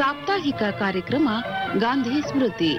ಸಾಪ್ತಾಹಿಕ ಕಾರ್ಯಕ್ರಮ ಗಾಂಧಿ ಸ್ಮೃತಿ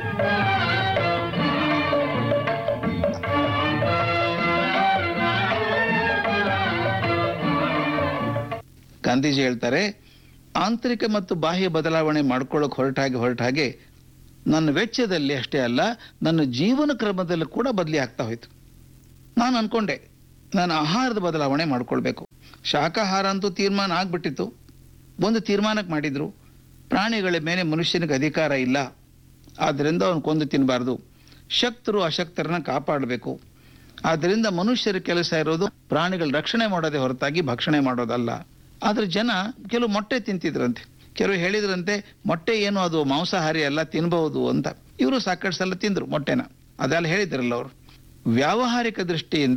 ಗಾಂಧೀಜಿ ಹೇಳ್ತಾರೆ ಆಂತರಿಕ ಮತ್ತು ಬಾಹ್ಯ ಬದಲಾವಣೆ ಮಾಡ್ಕೊಳ್ಳೋಕೆ ಹೊರಟಾಗಿ ಹೊರಟಾಗೆ ನನ್ನ ವೆಚ್ಚದಲ್ಲಿ ಅಷ್ಟೇ ಅಲ್ಲ ನನ್ನ ಜೀವನ ಕ್ರಮದಲ್ಲೂ ಕೂಡ ಬದಲಿ ಆಗ್ತಾ ಹೋಯ್ತು ನಾನು ಅನ್ಕೊಂಡೆ ನಾನು ಆಹಾರದ ಬದಲಾವಣೆ ಮಾಡ್ಕೊಳ್ಬೇಕು ಶಾಕಾಹಾರ ಅಂತೂ ತೀರ್ಮಾನ ಆಗ್ಬಿಟ್ಟಿತ್ತು ಒಂದು ತೀರ್ಮಾನಕ್ಕೆ ಮಾಡಿದ್ರು ಪ್ರಾಣಿಗಳ ಮೇಲೆ ಮನುಷ್ಯನಿಗೆ ಅಧಿಕಾರ ಇಲ್ಲ ಆದ್ದರಿಂದ ಅವನು ಕೊಂದು ತಿನ್ನಬಾರ್ದು ಶಕ್ತರು ಅಶಕ್ತರನ್ನ ಕಾಪಾಡಬೇಕು ಆದ್ದರಿಂದ ಮನುಷ್ಯರ ಕೆಲಸ ಇರೋದು ಪ್ರಾಣಿಗಳ ರಕ್ಷಣೆ ಮಾಡೋದೇ ಹೊರತಾಗಿ ಭಕ್ಷಣೆ ಮಾಡೋದಲ್ಲ ಆದ್ರೆ ಜನ ಕೆಲವು ಮೊಟ್ಟೆ ತಿಂತಿದ್ರಂತೆ ಕೆಲವು ಹೇಳಿದ್ರಂತೆ ಮೊಟ್ಟೆ ಏನು ಅದು ಮಾಂಸಾಹಾರಿ ಅಲ್ಲ ತಿನ್ಬಹುದು ಅಂತ ಇವರು ಸಾಕಷ್ಟು ಸಲ ತಿಂದ್ರು ಮೊಟ್ಟೆನ ಅದೆಲ್ಲ ಹೇಳಿದ್ರಲ್ಲ ಅವರು ವ್ಯಾವಹಾರಿಕ ದೃಷ್ಟಿಯಿಂದ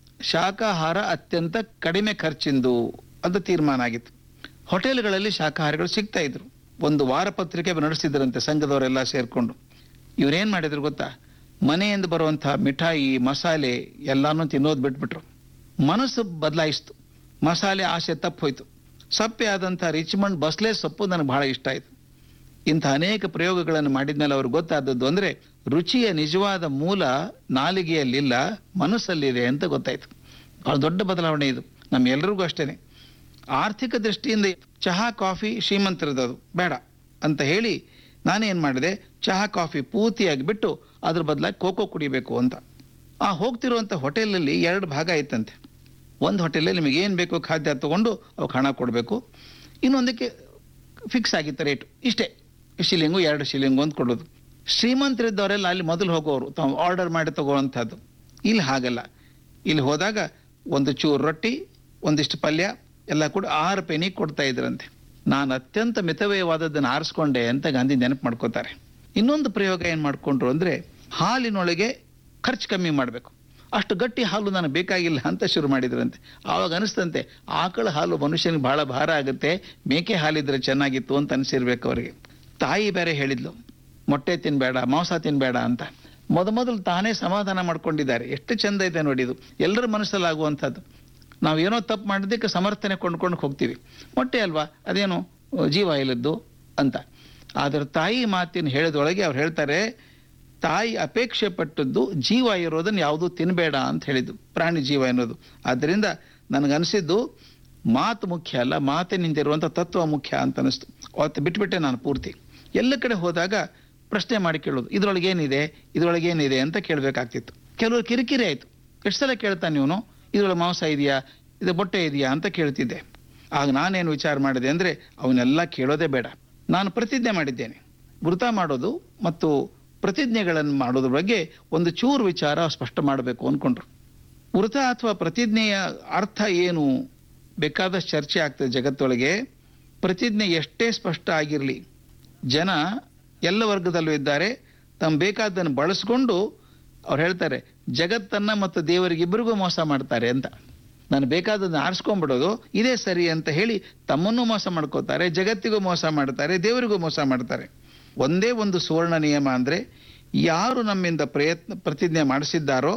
ಶಾಕಾಹಾರ ಅತ್ಯಂತ ಕಡಿಮೆ ಖರ್ಚಿಂದು ಅಂತ ತೀರ್ಮಾನ ಆಗಿತ್ತು ಹೋಟೆಲ್ಗಳಲ್ಲಿ ಶಾಕಾಹಾರಿಗಳು ಸಿಗ್ತಾ ಇದ್ರು ಒಂದು ವಾರ ಪತ್ರಿಕೆ ನಡೆಸಿದ್ರಂತೆ ಸಂಘದವರೆಲ್ಲ ಸೇರ್ಕೊಂಡು ಇವ್ರೇನ್ ಮಾಡಿದ್ರು ಗೊತ್ತಾ ಮನೆಯಿಂದ ಬರುವಂತಹ ಮಿಠಾಯಿ ಮಸಾಲೆ ಎಲ್ಲಾನು ತಿನ್ನೋದು ಬಿಟ್ಬಿಟ್ರು ಮನಸ್ಸು ಬದಲಾಯಿಸ್ತು ಮಸಾಲೆ ಆಸೆ ತಪ್ಪೋಯ್ತು ಸಪ್ಪೆ ಆದಂಥ ರಿಚ್ಮಂಡ್ ಬಸ್ಲೆ ಸೊಪ್ಪು ನನಗೆ ಬಹಳ ಇಷ್ಟ ಆಯ್ತು ಇಂಥ ಅನೇಕ ಪ್ರಯೋಗಗಳನ್ನು ಮಾಡಿದ್ಮೇಲೆ ಅವ್ರಿಗೆ ಗೊತ್ತಾದದ್ದು ಅಂದ್ರೆ ರುಚಿಯ ನಿಜವಾದ ಮೂಲ ನಾಲಿಗೆಯಲ್ಲಿಲ್ಲ ಮನಸ್ಸಲ್ಲಿದೆ ಅಂತ ಗೊತ್ತಾಯ್ತು ಬಹಳ ದೊಡ್ಡ ಬದಲಾವಣೆ ಇದು ನಮ್ಮೆಲ್ಲರಿಗೂ ಅಷ್ಟೇನೆ ಆರ್ಥಿಕ ದೃಷ್ಟಿಯಿಂದ ಚಹಾ ಕಾಫಿ ಶ್ರೀಮಂತರದದು ಬೇಡ ಅಂತ ಹೇಳಿ ನಾನೇನ್ ಮಾಡಿದೆ ಚಹಾ ಕಾಫಿ ಪೂರ್ತಿಯಾಗಿ ಬಿಟ್ಟು ಅದ್ರ ಬದಲಾಗಿ ಕೋಕೋ ಕುಡಿಬೇಕು ಅಂತ ಆ ಹೋಗ್ತಿರುವಂಥ ಹೋಟೆಲಲ್ಲಿ ಎರಡು ಭಾಗ ಇತ್ತಂತೆ ಒಂದು ಹೋಟೆಲಲ್ಲಿ ನಿಮಗೆ ಏನು ಬೇಕೋ ಖಾದ್ಯ ತಗೊಂಡು ಅವ್ಕೆ ಹಣ ಕೊಡಬೇಕು ಇನ್ನೊಂದಕ್ಕೆ ಫಿಕ್ಸ್ ಆಗಿತ್ತು ರೇಟು ಇಷ್ಟೇ ಶಿಲಿಂಗು ಎರಡು ಶಿಲಿಂಗು ಅಂತ ಕೊಡೋದು ಶ್ರೀಮಂತರಿದ್ದವರೆಲ್ಲ ಅಲ್ಲಿ ಮೊದಲು ಹೋಗೋರು ತಾವು ಆರ್ಡರ್ ಮಾಡಿ ತಗೋವಂಥದ್ದು ಇಲ್ಲಿ ಹಾಗಲ್ಲ ಇಲ್ಲಿ ಹೋದಾಗ ಒಂದು ಚೂರು ರೊಟ್ಟಿ ಒಂದಿಷ್ಟು ಪಲ್ಯ ಎಲ್ಲ ಕೂಡ ಆರು ಪೆನಿ ಕೊಡ್ತಾ ಇದ್ರಂತೆ ನಾನು ಅತ್ಯಂತ ಮಿತವ್ಯಯವಾದದ್ದನ್ನು ಆರಿಸ್ಕೊಂಡೆ ಅಂತ ಗಾಂಧಿ ನೆನಪು ಮಾಡ್ಕೋತಾರೆ ಇನ್ನೊಂದು ಪ್ರಯೋಗ ಏನು ಮಾಡ್ಕೊಂಡ್ರು ಅಂದ್ರೆ ಹಾಲಿನೊಳಗೆ ಖರ್ಚು ಕಮ್ಮಿ ಮಾಡಬೇಕು ಅಷ್ಟು ಗಟ್ಟಿ ಹಾಲು ನನಗೆ ಬೇಕಾಗಿಲ್ಲ ಅಂತ ಶುರು ಮಾಡಿದ್ರಂತೆ ಆವಾಗ ಅನಿಸ್ತಂತೆ ಆಕಳ ಹಾಲು ಮನುಷ್ಯನಿಗೆ ಬಹಳ ಭಾರ ಆಗುತ್ತೆ ಮೇಕೆ ಹಾಲಿದ್ರೆ ಚೆನ್ನಾಗಿತ್ತು ಅಂತ ಅನಿಸಿರ್ಬೇಕು ಅವರಿಗೆ ತಾಯಿ ಬೇರೆ ಹೇಳಿದ್ಲು ಮೊಟ್ಟೆ ತಿನ್ಬೇಡ ಮಾಂಸ ತಿನ್ಬೇಡ ಅಂತ ಮೊದ ಮೊದಲು ತಾನೇ ಸಮಾಧಾನ ಮಾಡ್ಕೊಂಡಿದ್ದಾರೆ ಎಷ್ಟು ಚಂದ ಇದೆ ನೋಡಿ ಇದು ಎಲ್ಲರ ಮನಸ್ಸಲ್ಲಾಗುವಂಥದ್ದು ನಾವೇನೋ ತಪ್ಪು ಮಾಡಿದ್ದಕ್ಕೆ ಸಮರ್ಥನೆ ಕೊಂಡ್ಕೊಂಡು ಹೋಗ್ತೀವಿ ಮೊಟ್ಟೆ ಅಲ್ವಾ ಅದೇನು ಜೀವ ಇಲ್ಲದ್ದು ಅಂತ ಆದ್ರೆ ತಾಯಿ ಮಾತಿನ ಹೇಳಿದೊಳಗೆ ಅವ್ರು ಹೇಳ್ತಾರೆ ತಾಯಿ ಅಪೇಕ್ಷೆ ಪಟ್ಟದ್ದು ಜೀವ ಇರೋದನ್ನ ಯಾವುದೂ ತಿನ್ನಬೇಡ ಅಂತ ಹೇಳಿದ್ದು ಪ್ರಾಣಿ ಜೀವ ಎನ್ನೋದು ಆದ್ದರಿಂದ ನನಗನ್ಸಿದ್ದು ಮಾತು ಮುಖ್ಯ ಅಲ್ಲ ಮಾತಿನಿಂದಿರುವಂಥ ತತ್ವ ಮುಖ್ಯ ಅಂತ ಅನಿಸ್ತು ಅವತ್ತು ಬಿಟ್ಬಿಟ್ಟೆ ನಾನು ಪೂರ್ತಿ ಎಲ್ಲ ಕಡೆ ಹೋದಾಗ ಪ್ರಶ್ನೆ ಮಾಡಿ ಕೇಳೋದು ಇದ್ರೊಳಗೆ ಏನಿದೆ ಇದ್ರೊಳಗೆ ಏನಿದೆ ಅಂತ ಕೇಳಬೇಕಾಗ್ತಿತ್ತು ಕೆಲವರು ಕಿರಿಕಿರಿ ಆಯ್ತು ಎಷ್ಟು ಸಲ ಕೇಳ್ತಾನೆ ಇವನು ಇದ್ರೊಳಗೆ ಮಾಂಸ ಇದೆಯಾ ಇದು ಮೊಟ್ಟೆ ಇದೆಯಾ ಅಂತ ಕೇಳ್ತಿದ್ದೆ ಆಗ ನಾನೇನು ವಿಚಾರ ಮಾಡಿದೆ ಅಂದ್ರೆ ಅವನ್ನೆಲ್ಲ ಕೇಳೋದೇ ಬೇಡ ನಾನು ಪ್ರತಿಜ್ಞೆ ಮಾಡಿದ್ದೇನೆ ವೃತ ಮಾಡೋದು ಮತ್ತು ಪ್ರತಿಜ್ಞೆಗಳನ್ನು ಮಾಡೋದ್ರ ಬಗ್ಗೆ ಒಂದು ಚೂರು ವಿಚಾರ ಸ್ಪಷ್ಟ ಮಾಡಬೇಕು ಅಂದ್ಕೊಂಡ್ರು ವೃತ ಅಥವಾ ಪ್ರತಿಜ್ಞೆಯ ಅರ್ಥ ಏನು ಬೇಕಾದಷ್ಟು ಚರ್ಚೆ ಆಗ್ತದೆ ಜಗತ್ತೊಳಗೆ ಪ್ರತಿಜ್ಞೆ ಎಷ್ಟೇ ಸ್ಪಷ್ಟ ಆಗಿರಲಿ ಜನ ಎಲ್ಲ ವರ್ಗದಲ್ಲೂ ಇದ್ದಾರೆ ತಮ್ಮ ಬೇಕಾದ್ದನ್ನು ಬಳಸ್ಕೊಂಡು ಅವ್ರು ಹೇಳ್ತಾರೆ ಜಗತ್ತನ್ನ ಮತ್ತು ದೇವರಿಗಿಬ್ಬರಿಗೂ ಮೋಸ ಮಾಡ್ತಾರೆ ಅಂತ ನಾನು ಬೇಕಾದನ್ನು ಆರಿಸ್ಕೊಂಡ್ಬಿಡೋದು ಇದೇ ಸರಿ ಅಂತ ಹೇಳಿ ತಮ್ಮನ್ನೂ ಮೋಸ ಮಾಡ್ಕೋತಾರೆ ಜಗತ್ತಿಗೂ ಮೋಸ ಮಾಡ್ತಾರೆ ದೇವರಿಗೂ ಮೋಸ ಮಾಡ್ತಾರೆ ಒಂದೇ ಒಂದು ಸುವರ್ಣ ನಿಯಮ ಅಂದ್ರೆ ಯಾರು ನಮ್ಮಿಂದ ಪ್ರಯತ್ನ ಪ್ರತಿಜ್ಞೆ ಮಾಡಿಸಿದ್ದಾರೋ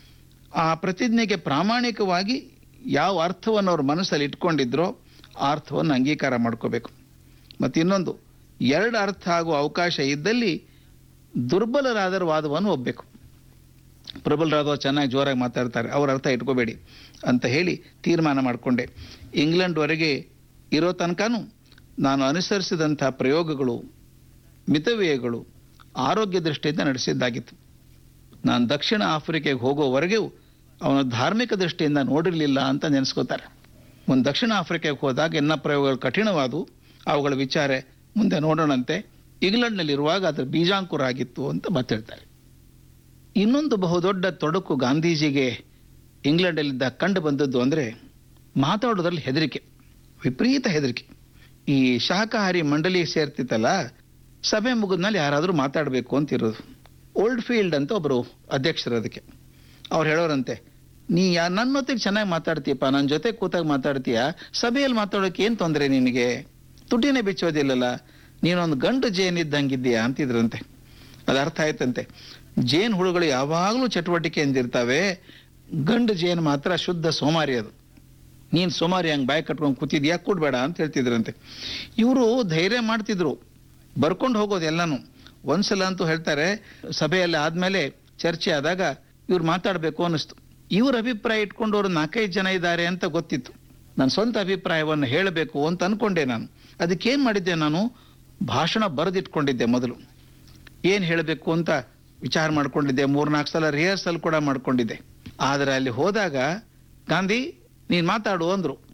ಆ ಪ್ರತಿಜ್ಞೆಗೆ ಪ್ರಾಮಾಣಿಕವಾಗಿ ಯಾವ ಅರ್ಥವನ್ನು ಅವ್ರ ಮನಸ್ಸಲ್ಲಿ ಇಟ್ಕೊಂಡಿದ್ರೋ ಆ ಅರ್ಥವನ್ನು ಅಂಗೀಕಾರ ಮಾಡ್ಕೋಬೇಕು ಮತ್ತು ಇನ್ನೊಂದು ಎರಡು ಅರ್ಥ ಆಗುವ ಅವಕಾಶ ಇದ್ದಲ್ಲಿ ದುರ್ಬಲರಾದರ ವಾದವನ್ನು ಒಪ್ಪಬೇಕು ಪ್ರಬಲರಾದವರು ಚೆನ್ನಾಗಿ ಜೋರಾಗಿ ಮಾತಾಡ್ತಾರೆ ಅವ್ರ ಅರ್ಥ ಇಟ್ಕೋಬೇಡಿ ಅಂತ ಹೇಳಿ ತೀರ್ಮಾನ ಮಾಡಿಕೊಂಡೆ ಇಂಗ್ಲೆಂಡ್ವರೆಗೆ ಇರೋ ತನಕನೂ ನಾನು ಅನುಸರಿಸಿದಂಥ ಪ್ರಯೋಗಗಳು ಮಿತವ್ಯಯಗಳು ಆರೋಗ್ಯ ದೃಷ್ಟಿಯಿಂದ ನಡೆಸಿದ್ದಾಗಿತ್ತು ನಾನು ದಕ್ಷಿಣ ಆಫ್ರಿಕೆಗೆ ಹೋಗೋವರೆಗೂ ಅವನ ಧಾರ್ಮಿಕ ದೃಷ್ಟಿಯಿಂದ ನೋಡಿರಲಿಲ್ಲ ಅಂತ ನೆನೆಸ್ಕೋತಾರೆ ಒಂದು ದಕ್ಷಿಣ ಆಫ್ರಿಕೆಗೆ ಹೋದಾಗ ಎನ್ನ ಪ್ರಯೋಗಗಳು ಕಠಿಣವಾದವು ಅವುಗಳ ವಿಚಾರ ಮುಂದೆ ನೋಡೋಣಂತೆ ಇಂಗ್ಲೆಂಡ್ನಲ್ಲಿರುವಾಗ ಅದರ ಬೀಜಾಂಕುರ ಆಗಿತ್ತು ಅಂತ ಮಾತಾಡ್ತಾರೆ ಇನ್ನೊಂದು ಬಹುದೊಡ್ಡ ತೊಡಕು ಗಾಂಧೀಜಿಗೆ ಇಂಗ್ಲೆಂಡಲ್ಲಿದ್ದ ಕಂಡು ಬಂದದ್ದು ಅಂದರೆ ಮಾತಾಡೋದ್ರಲ್ಲಿ ಹೆದರಿಕೆ ವಿಪರೀತ ಹೆದರಿಕೆ ಈ ಶಾಕಾಹಾರಿ ಮಂಡಳಿ ಸೇರ್ತಿತ್ತಲ್ಲ ಸಭೆ ಮುಗಿದ್ಮೇಲೆ ಯಾರಾದರೂ ಮಾತಾಡಬೇಕು ಅಂತ ಇರೋದು ಓಲ್ಡ್ ಫೀಲ್ಡ್ ಅಂತ ಒಬ್ಬರು ಅಧ್ಯಕ್ಷರು ಅದಕ್ಕೆ ಅವ್ರು ಹೇಳೋರಂತೆ ನೀ ಯಾ ನನ್ನೊತ್ತಿಗೆ ಚೆನ್ನಾಗಿ ಮಾತಾಡ್ತೀಯಪ್ಪ ನನ್ನ ಜೊತೆ ಕೂತಾಗ ಮಾತಾಡ್ತೀಯ ಸಭೆಯಲ್ಲಿ ಮಾತಾಡೋಕೆ ಏನು ತೊಂದರೆ ನಿನಗೆ ತುಟಿನೇ ಬಿಚ್ಚೋದಿಲ್ಲಲ್ಲ ನೀನೊಂದು ಗಂಡು ಜೇನ್ ಇದ್ದಂಗಿದ್ದೀಯಾ ಅಂತಿದ್ರಂತೆ ಅದು ಅರ್ಥ ಆಯ್ತಂತೆ ಜೇನ್ ಹುಳುಗಳು ಯಾವಾಗಲೂ ಚಟುವಟಿಕೆಯಿಂದಿರ್ತವೆ ಗಂಡು ಜೇನು ಮಾತ್ರ ಶುದ್ಧ ಸೋಮಾರಿ ಅದು ನೀನು ಸೋಮಾರಿ ಹಂಗೆ ಬಾಯಿ ಕಟ್ಕೊಂಡು ಕೂತಿದ್ಯಾ ಕೂಡ್ಬೇಡ ಅಂತ ಹೇಳ್ತಿದ್ರಂತೆ ಇವರು ಧೈರ್ಯ ಮಾಡ್ತಿದ್ರು ಬರ್ಕೊಂಡು ಹೋಗೋದು ಎಲ್ಲಾನು ಒಂದ್ಸಲ ಅಂತೂ ಹೇಳ್ತಾರೆ ಸಭೆಯಲ್ಲಿ ಆದ್ಮೇಲೆ ಚರ್ಚೆ ಆದಾಗ ಇವ್ರು ಮಾತಾಡಬೇಕು ಅನ್ನಿಸ್ತು ಇವ್ರ ಅಭಿಪ್ರಾಯ ಇಟ್ಕೊಂಡು ಅವರು ನಾಲ್ಕೈದು ಜನ ಇದ್ದಾರೆ ಅಂತ ಗೊತ್ತಿತ್ತು ನನ್ನ ಸ್ವಂತ ಅಭಿಪ್ರಾಯವನ್ನು ಹೇಳಬೇಕು ಅಂತ ಅನ್ಕೊಂಡೆ ನಾನು ಅದಕ್ಕೇನ್ ಮಾಡಿದ್ದೆ ನಾನು ಭಾಷಣ ಬರೆದಿಟ್ಕೊಂಡಿದ್ದೆ ಮೊದಲು ಏನ್ ಹೇಳಬೇಕು ಅಂತ ವಿಚಾರ ಮಾಡ್ಕೊಂಡಿದ್ದೆ ಮೂರ್ನಾಲ್ಕು ಸಲ ರಿಹರ್ಸಲ್ ಕೂಡ ಮಾಡ್ಕೊಂಡಿದ್ದೆ ಆದರೆ ಅಲ್ಲಿ ಹೋದಾಗ ಗಾಂಧಿ ನೀನ್ ಮಾತಾಡು ಅಂದ್ರು